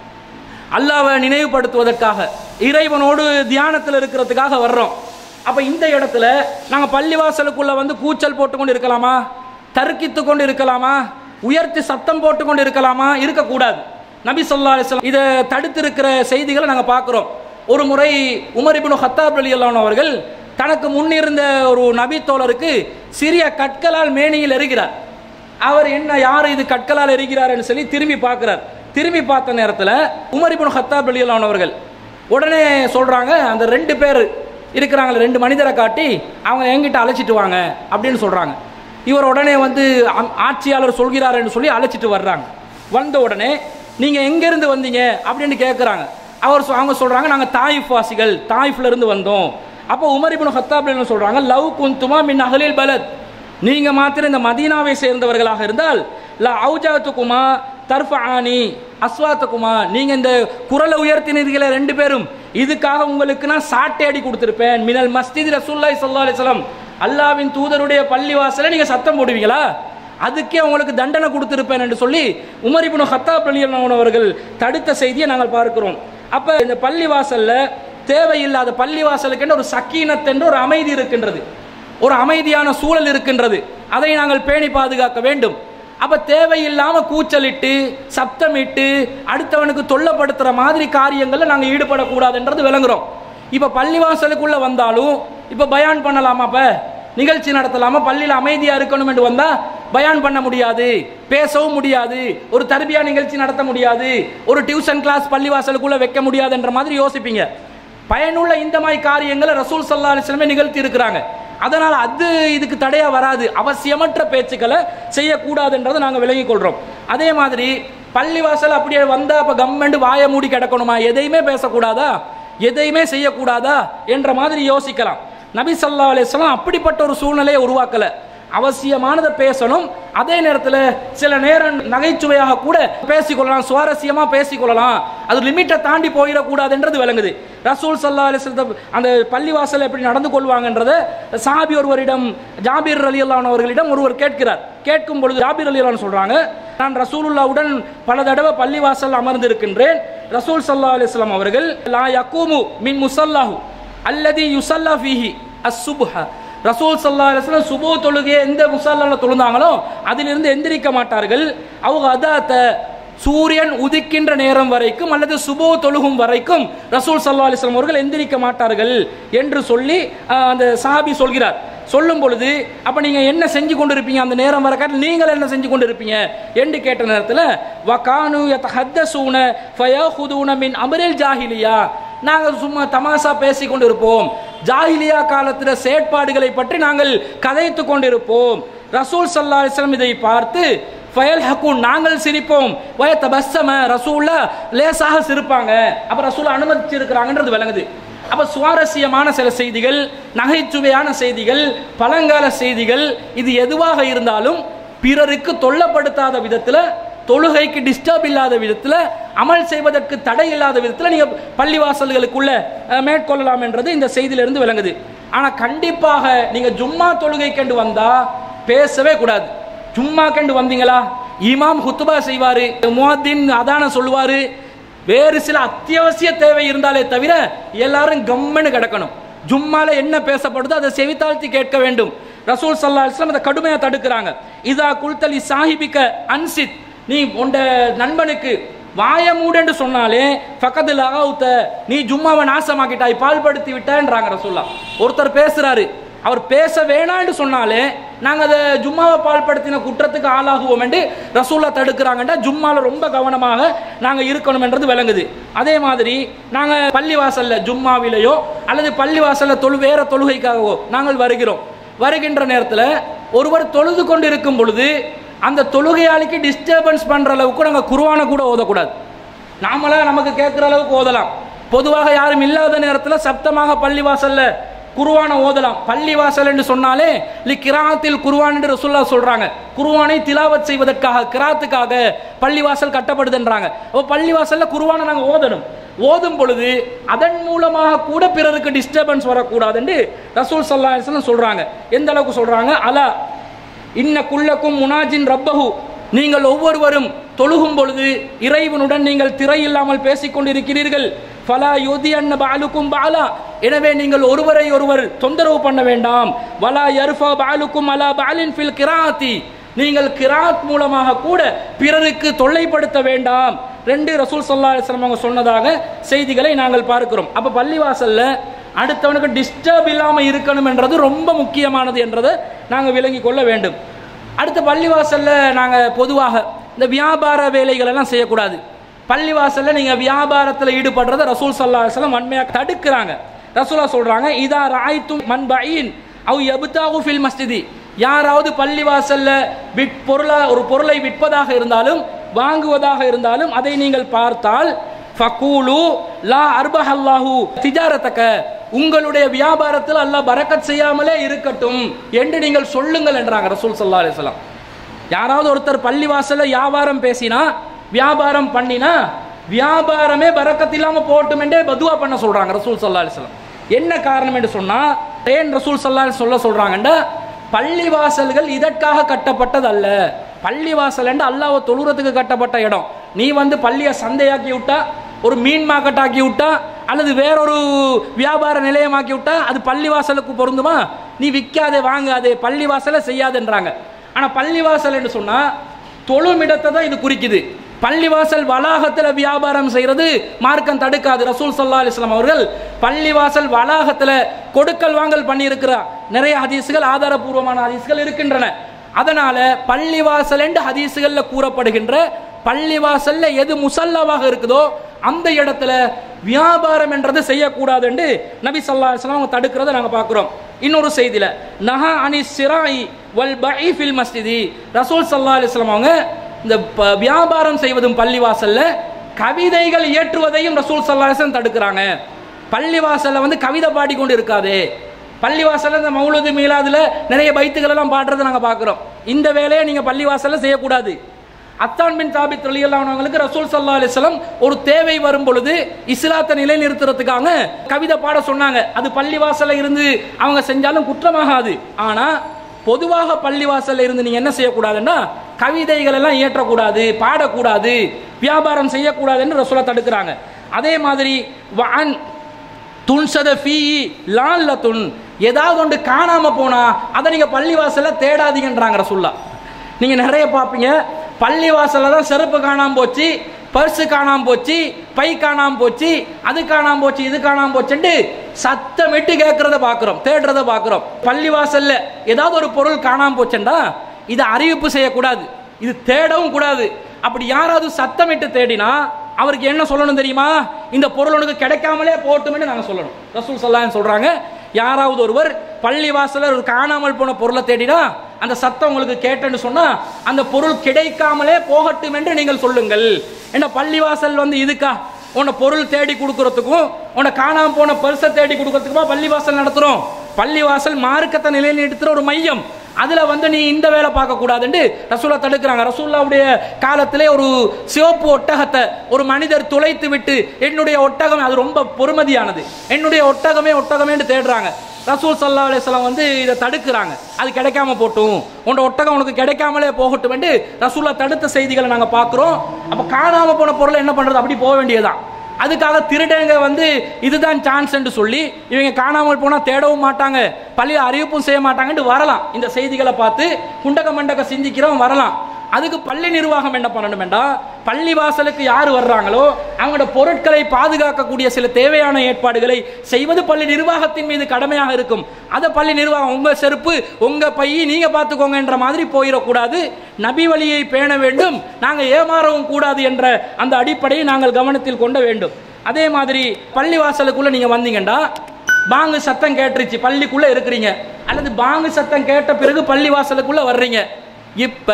அல்லாவை நினைவுபடுத்துவதற்காக இறைவனோடு தியானத்தில் இருக்கிறதுக்காக வர்றோம் அப்ப இந்த இடத்துல நாங்க பள்ளிவாசலுக்குள்ள வந்து கூச்சல் போட்டுக்கொண்டு இருக்கலாமா தர்க்கித்து கொண்டு இருக்கலாமா உயர்த்தி சத்தம் போட்டுக்கொண்டு இருக்கலாமா இருக்கக்கூடாது நபி சொல்லா அலிஸ்லாம் இதை தடுத்திருக்கிற செய்திகளை நாங்க பார்க்கிறோம் ஒரு முறை உமர் இப்னு ஹத்தாப் அலி அவர்கள் தனக்கு முன்னிருந்த ஒரு நபி தோழருக்கு சிறிய கற்களால் மேனியில் எறிகிறார் அவர் என்ன யார் இது கற்களால் எரிகிறார்னு சொல்லி திரும்பி பார்க்கிறார் திரும்பி பார்த்த நேரத்தில் உமர் இப்னு ஹத்தாப் ரலியல்லாஹு அவர்கள் உடனே சொல்றாங்க அந்த ரெண்டு பேர் இருக்கிறாங்களே ரெண்டு மனிதரை காட்டி அவங்க என்கிட்ட அழைச்சிட்டு வாங்க அப்படின்னு சொல்றாங்க இவர் உடனே வந்து ஆ- ஆட்சியாளர் சொல்கிறாருன்னு சொல்லி அழைச்சிட்டு வர்றாங்க வந்த உடனே நீங்க எங்க இருந்து வந்தீங்க அப்படின்னு கேட்குறாங்க அவர் சொ- அவங்க சொல்றாங்க நாங்க தாயிஃப் வாசிகள் தாயிஃப்ல இருந்து வந்தோம் அப்போ உமர் இப்னு ஹத்தாப் ரலியல்லாஹு அன்ஹு சொல்றாங்க லவ் குந்துமா மின் அஹ்லில் பலத் நீங்க மாத்திரம் இந்த மதீனாவை சேர்ந்தவர்களாக இருந்தால் ல அவுஜாத்துக்குமா தர்ஃபானி அஸ்வாத்துக்குமா நீங்க இந்த குரலை உயர்த்தினீர்களே ரெண்டு பேரும் இதுக்காக உங்களுக்கு நான் சாட்டை அடி கொடுத்திருப்பேன் மினல் மஸ்ஜித் ரசூலுல்லாஹி ஸல்லல்லாஹு அலைஹி வஸல்லம் அல்லாஹ்வின் தூதருடைய பள்ளி வாசல்ல நீங்க சத்தம் போடுவீங்களா அதுக்கே உங்களுக்கு தண்டனை கொடுத்திருப்பேன் என்று சொல்லி உமர் இப்னு ஹத்தாப் ரலியல்லாஹு அன்ஹு அவர்கள் தடுத்த செய்தியை நாங்கள் பார்க்கிறோம் அப்ப இந்த பள்ளி வாசல்ல தேவையில்லாத பள்ளி வாசலுக்கு ஒரு சக்கீனத் என்ற ஒரு அமைதி இருக்கின்றது ஒரு அமைதியான சூழல் இருக்கின்றது அதை நாங்கள் பேணி பாதுகாக்க வேண்டும் அப்ப தேவையில்லாம கூச்சலிட்டு சப்தமிட்டு அடுத்தவனுக்கு தொல்லப்படுத்துற மாதிரி காரியங்கள்ல நாங்க ஈடுபடக்கூடாதுன்றது விளங்குறோம் இப்ப பள்ளிவாசலுக்குள்ள வந்தாலும் இப்ப பயான் பண்ணலாமா அப்ப நிகழ்ச்சி நடத்தலாமா பள்ளியில் அமைதியா இருக்கணும் என்று வந்தா பயான் பண்ண முடியாது பேசவும் முடியாது ஒரு தர்பியா நிகழ்ச்சி நடத்த முடியாது ஒரு டியூஷன் கிளாஸ் பள்ளிவாசலுக்குள்ள வைக்க முடியாதுன்ற மாதிரி யோசிப்பீங்க பயனுள்ள இந்த மாதிரி காரியங்களை ரசூல் சல்லா அலிஸ்லமே நிகழ்த்தி இருக்கிறாங்க அதனால் அது இதுக்கு தடையா வராது அவசியமற்ற பேச்சுக்களை செய்யக்கூடாதுன்றதை நாங்கள் விளங்கிக் கொள்றோம் அதே மாதிரி பள்ளிவாசல் அப்படியே வந்தா அப்ப கவர்மெண்ட் வாயை மூடி கிடக்கணுமா எதையுமே பேசக்கூடாதா எதையுமே செய்யக்கூடாதா என்ற மாதிரி யோசிக்கலாம் நபி சல்லா அலிஸ்லாம் அப்படிப்பட்ட ஒரு சூழ்நிலையை உருவாக்கல அவசியமானதை பேசணும் அதே நேரத்தில் சில நேரம் நகைச்சுவையாக கூட பேசிக்கொள்ளலாம் சுவாரஸ்யமா பேசிக்கொள்ளலாம் அது லிமிட்டை தாண்டி போயிடக்கூடாதுன்றது விளங்குது ரசூல் சல்லா அலிஸ்லம் அந்த பள்ளிவாசல் எப்படி நடந்து கொள்வாங்கன்றத சாபி ஒருவரிடம் ஜாபீர் அலி அவர்களிடம் ஒருவர் கேட்கிறார் கேட்கும் பொழுது ஜாபீர் அலி சொல்றாங்க நான் ரசூலுல்லாவுடன் பல தடவை பள்ளிவாசல் அமர்ந்திருக்கின்றேன் ரசூல் சல்லா அலிஸ்லாம் அவர்கள் லா யக்கூமு மின் முசல்லாஹு அல்லதி யுசல்லா ஃபீஹி அஸ்ஸுப்ஹ ரசூல் சல்லா அலிஸ்லாம் சுபோ தொழுகையை எந்த முசல்லால தொழுந்தாங்களோ அதிலிருந்து எந்திரிக்க மாட்டார்கள் அவங்க அதாத்த சூரியன் உதிக்கின்ற நேரம் வரைக்கும் அல்லது சுபோ தொழுகும் வரைக்கும் ரசூல் சல்லா அலிஸ்லாம் அவர்கள் எந்திரிக்க மாட்டார்கள் என்று சொல்லி ஆஹ், அந்த சாபி சொல்கிறார் சொல்லும் பொழுது அப்ப நீங்க என்ன செஞ்சு கொண்டிருப்பீங்க அந்த நேரம் வர காட்டில் நீங்கள் என்ன செஞ்சு கொண்டிருப்பீங்க என்று கேட்ட நேரத்தில் வகானு யதஹத்தஸூன ஃபயஹுதுன மின் அமரில் ஜாஹிலியா நாங்கள் சும்மா தமாசா பேசி கொண்டிருப்போம் ஜாஹிலியா காலத்தில் செயற்பாடுகளை பற்றி நாங்கள் கதைத்து கொண்டிருப்போம் ரசூல் சல்லா அலிஸ்லாம் இதை பார்த்து ஃபயல் ஹக்கூன் நாங்கள் சிரிப்போம் வய தபஸ்ஸம ரசூல்ல லேசாக சிரிப்பாங்க அப்ப ரசூல் அனுமதிச்சிருக்கிறாங்கன்றது விளங்குது அப்ப சுவாரஸ்யமான சில செய்திகள் நகைச்சுவையான செய்திகள் பழங்கால செய்திகள் இது எதுவாக இருந்தாலும் பிறருக்கு தொல்லப்படுத்தாத விதத்துல தொழுகைக்கு டிஸ்டர்ப் இல்லாத விதத்துல அமல் செய்வதற்கு தடை இல்லாத விதத்துல நீங்க பள்ளிவாசல்களுக்குள்ள அஹ், மேற்கொள்ளலாம் என்றது இந்த செய்தியிலிருந்து விளங்குது ஆனா கண்டிப்பாக நீங்க ஜும்மா தொழுகை கண்டு வந்தா பேசவே கூடாது ஜும்மா கண்டு வந்தீங்களா இமாம் ஹுத்துபா செய்வாரு முஅத்தின் அதான சொல்லுவாரு வேறு சில அத்தியாவசிய தேவை இருந்தாலே தவிர எல்லாரும் கம்முன்னு கிடக்கணும் ஜும்மால என்ன பேசப்படுதோ அதை செவித்தாழ்த்தி கேட்க வேண்டும் ரசூல் சல்லா அலிஸ்லாம் அதை கடுமையா தடுக்கிறாங்க இதா குல்தலி சாஹிபிக்க அன்சித் நீ உண்ட நண்பனுக்கு வாய மூடன்னு சொன்னாலே பக்கத்துல அகவுத்த நீ ஜும்மாவை நாசமாக்கிட்டாய் பால்படுத்தி விட்டேன்றாங்க ரசூல்லா ஒருத்தர் பேசுறாரு அவர் பேச வேணான்னு சொன்னாலே நாங்க அதை ஜும்மாவை பால்படுத்தின குற்றத்துக்கு ஆளாகுவோம் என்று ரசூல்லா தடுக்கிறாங்கன்றா ஜும்மால ரொம்ப கவனமாக நாங்க இருக்கணும் என்றது விளங்குது அதே மாதிரி நாங்க பள்ளிவாசல்ல ஜும்மாவிலேயோ அல்லது பள்ளிவாசல்ல தொழு வேற தொழுகைக்காகவோ நாங்கள் வருகிறோம் வருகின்ற நேரத்தில் ஒருவர் தொழுது கொண்டு இருக்கும் பொழுது அந்த தொழுகையாளிக்கு டிஸ்டர்பன்ஸ் பண்ற அளவுக்கு நாங்கள் குருவான கூட ஓதக்கூடாது நாமளா நமக்கு கேட்குற அளவுக்கு ஓதலாம் பொதுவாக யாரும் இல்லாத நேரத்தில் சப்தமாக பள்ளிவாசல்ல குருவான ஓதலாம் பள்ளிவாசல் என்று சொன்னாலே லி கிராத்தில் குருவான் என்று ரசூல்லா சொல்றாங்க குருவானை திலாவத் செய்வதற்காக கிராத்துக்காக பள்ளிவாசல் கட்டப்படுதுன்றாங்க அப்போ பள்ளிவாசல்ல குருவானை நாங்க ஓதணும் ஓதும் பொழுது அதன் மூலமாக கூட பிறருக்கு டிஸ்டர்பன்ஸ் வரக்கூடாது என்று ரசூல் சல்லா அலிஸ்லாம் சொல்றாங்க எந்த அளவுக்கு சொல்றாங்க அலா இன்ன குள்ளக்கும் முனாஜின் ரப்பஹு நீங்கள் ஒவ்வொருவரும் தொழுகும் பொழுது இறைவனுடன் நீங்கள் திரை இல்லாமல் பேசிக் கொண்டிருக்கிறீர்கள் ஃபலா யுதி அன்ன பாலுக்கும் பாலா எனவே நீங்கள் ஒருவரை ஒருவர் தொந்தரவு பண்ண வேண்டாம் வலா யர்ஃபா பாலுக்கும் அலா பாலின் ஃபில் கிராத்தி நீங்கள் கிராத் மூலமாக கூட பிறருக்கு தொல்லைப்படுத்த வேண்டாம் ரெண்டு ரசூல் சல்லா அலிஸ்லாம் அவங்க சொன்னதாக செய்திகளை நாங்கள் பார்க்கிறோம் அப்ப பள்ளிவாசல்ல அடுத்தவனுக்கு டிஸ்டர்ப் இல்லாம இருக்கணும் என்றது ரொம்ப முக்கியமானது என்றதை நாங்கள் விளங்கி கொள்ள வேண்டும் அடுத்த பள்ளிவாசல்ல நாங்க பொதுவாக இந்த வியாபார வேலைகள் எல்லாம் செய்யக்கூடாது பள்ளிவாசல்ல நீங்க வியாபாரத்தில் ஈடுபடுறத ரசூல் சல்லா அலிஸ்லாம் வன்மையாக தடுக்கிறாங்க ரசூலா சொல்றாங்க இதா ராய்த்தும் மன்பயின் அவ் எபுத்தாகு ஃபில் மஸ்ஜிதி யாராவது பள்ளிவாசல்ல விற் பொருளா ஒரு பொருளை விற்பதாக இருந்தாலும் வாங்குவதாக இருந்தாலும் அதை நீங்கள் பார்த்தால் ஃபகூலு லா அர்பஹல்லாஹு திஜாரத்தக்க உங்களுடைய வியாபாரத்தில் அல்லாஹ் பரக்கத் செய்யாமலே இருக்கட்டும் என்று நீங்கள் சொல்லுங்கள் என்றாங்க ரசூல் சல்லா அலிஸ்லாம் யாராவது ஒருத்தர் பள்ளிவாசல்ல வியாபாரம் பேசினா வியாபாரம் பண்ணினா வியாபாரமே பரக்கத் இல்லாம போட்டும் என்றே பதுவா பண்ண சொல்றாங்க ரசூல் சல்லா அலிஸ்லாம் என்ன காரணம் என்று சொன்னா ஏன் ரசூல் சல்லா சொல்ல சொல்றாங்கண்டா பள்ளிவாசல்கள் இதற்காக கட்டப்பட்டது அல்ல பள்ளிவாசல் என்று அல்லாஹ் தொழுறதுக்கு கட்டப்பட்ட இடம் நீ வந்து பள்ளியை சந்தையாக்கி விட்டா ஒரு மீன் மார்க்கெட் ஆக்கி விட்டா அல்லது வேறொரு வியாபார நிலையமாக்கி விட்டா அது பள்ளிவாசலுக்கு பொருந்துமா நீ விற்காதே வாங்காதே பள்ளிவாசலை செய்யாதுன்றாங்க ஆனா பள்ளிவாசல் என்று சொன்னா தொழுமிடத்தை தான் இது குறிக்குது பள்ளிவாசல் வளாகத்தில் வியாபாரம் செய்யறது மார்க்கம் தடுக்காது ரசூல் சல்லா அலிஸ்லாம் அவர்கள் பள்ளிவாசல் வளாகத்தில் கொடுக்கல் வாங்கல் பண்ணியிருக்கிறார் நிறைய ஹதீஸுகள் ஆதாரபூர்வமான ஹதீஸ்கள் இருக்கின்றன அதனால பள்ளிவாசல் என்று ஹதீஸுகள்ல கூறப்படுகின்ற பள்ளிவாசல்ல எது முசல்லாவாக இருக்குதோ அந்த இடத்துல வியாபாரம் என்றது செய்யக்கூடாது என்று நபி சல்லா அலிஸ்லாம் அவங்க தடுக்கிறத நாங்க பார்க்கிறோம் இன்னொரு செய்தியில நஹா அனி சிராய் வல் பை ஃபில் மஸ்ஜிதி ரசூல் சல்லா அலிஸ்லாம் அவங்க இந்த ப- வியாபாரம் செய்வதும் பள்ளிவாசல்ல கவிதைகள் இயற்றுவதையும் ரசூல் சல்லாஹன் தடுக்கிறாங்க பள்ளிவாசல்ல வந்து கவிதை பாடிக்கொண்டு இருக்காதே பள்ளிவாசல்ல இந்த மௌலுது மீலாதுல நிறைய பைத்துகள் எல்லாம் பாடுறதை நாங்க பார்க்கிறோம் இந்த வேலையை நீங்க பள்ளிவாசல்ல செய்யக்கூடாது அத்தான் பின் தாபித் அவங்களுக்கு ரசூல் சல்லா அலிஸ்லாம் ஒரு தேவை வரும் பொழுது இஸ்லாத்தை நிலைநிறுத்துறதுக்காக கவிதை பாட சொன்னாங்க அது பள்ளிவாசல்ல இருந்து அவங்க செஞ்சாலும் குற்றமாகாது ஆனா பொதுவாக பள்ளிவாசல்ல இருந்து நீங்க என்ன செய்யக்கூடாதுன்னா கவிதைகள் எல்லாம் இயற்றக்கூடாது பாடக்கூடாது வியாபாரம் செய்யக்கூடாதுன்னு ரசூலா தடுக்கிறாங்க அதே மாதிரி வான் துன்சத ஃபீ லால்ல துன் ஏதாவது ஒன்று காணாம போனா அதை நீங்க பள்ளிவாசல்ல தேடாதீங்கன்றாங்க ரசூல்லா நீங்க நிறைய பார்ப்பீங்க பள்ளிவாசல்ல தான் செருப்பு காணாம போச்சு பர்ஸு காணாம போச்சு பை காணாம போச்சு அது காணாம போச்சு இது காணாம போச்சுன்ட்டு சத்தமிட்டு கேட்கறத பார்க்கிறோம் தேடுறத பார்க்கிறோம் பள்ளிவாசல்ல ஏதாவது ஒரு பொருள் காணாம போச்சுண்டா இதை அறிவிப்பு செய்யக்கூடாது இது தேடவும் கூடாது அப்படி யாராவது சத்தமிட்டு தேடினா அவருக்கு என்ன சொல்லணும் தெரியுமா இந்த பொருள் உனக்கு கிடைக்காமலே போட்டும்னு நாங்க சொல்லணும் ரசூல் சல்லான்னு சொல்றாங்க யாராவது ஒருவர் பள்ளி வாசல்ல ஒரு காணாமல் போன பொருளை தேடினா அந்த சத்தம் உங்களுக்கு கேட்டேன்னு சொன்னா அந்த பொருள் கிடைக்காமலே போகட்டும் என்று நீங்கள் சொல்லுங்கள் என்ன பள்ளிவாசல் வந்து இதுக்கா உன்னை பொருள் தேடி கொடுக்கறதுக்கும் உன்னை காணாம போன பரிசை தேடி கொடுக்கறதுக்குமா பள்ளிவாசல் நடத்துறோம் பள்ளிவாசல் மார்க்கத்தை நிலைநிறுத்துற ஒரு மையம் அதுல வந்து நீ இந்த வேலை பார்க்க கூடாதுன்னு ரசூலா தடுக்கிறாங்க ரசூல்லாவுடைய காலத்திலே ஒரு சிவப்பு ஒட்டகத்தை ஒரு மனிதர் துளைத்து விட்டு என்னுடைய ஒட்டகம் அது ரொம்ப பொறுமதியானது என்னுடைய ஒட்டகமே ஒட்டகமேன்னு தேடுறாங்க ரசூல் சல்லா அலிஸ்லாம் வந்து இதை தடுக்கிறாங்க அது கிடைக்காம போட்டும் உன்னோட ஒட்டகம் உனக்கு கிடைக்காமலே போகட்டும் என்று ரசூல்லா தடுத்த செய்திகளை நாங்க பார்க்கிறோம் அப்ப காணாம போன பொருளை என்ன பண்றது அப்படி போக வேண்டியதுதான் அதுக்காக திருடங்க வந்து இதுதான் சான்ஸ் என்று சொல்லி இவங்க காணாமல் போனா தேடவும் மாட்டாங்க பள்ளியில் அறிவிப்பும் செய்ய மாட்டாங்கன்னு வரலாம் இந்த செய்திகளை பார்த்து குண்டக மண்டக சிந்திக்கிறவன் வரலாம் அதுக்கு பள்ளி நிர்வாகம் என்ன பண்ணணும் என்றால் பள்ளி வாசலுக்கு யார் வர்றாங்களோ அவங்களோட பொருட்களை பாதுகாக்கக்கூடிய சில தேவையான ஏற்பாடுகளை செய்வது பள்ளி நிர்வாகத்தின் மீது கடமையாக இருக்கும் அதை பள்ளி நிர்வாகம் உங்க செருப்பு உங்க பையை நீங்க பார்த்துக்கோங்க என்ற மாதிரி போயிடக்கூடாது நபி வழியை பேண வேண்டும் நாங்கள் ஏமாறவும் கூடாது என்ற அந்த அடிப்படையை நாங்கள் கவனத்தில் கொண்ட வேண்டும் அதே மாதிரி பள்ளி வாசலுக்குள்ள நீங்க வந்தீங்கன்னா பாங்கு சத்தம் கேட்டுருச்சு பள்ளிக்குள்ள இருக்கிறீங்க அல்லது பாங்கு சத்தம் கேட்ட பிறகு பள்ளி வாசலுக்குள்ள வர்றீங்க இப்ப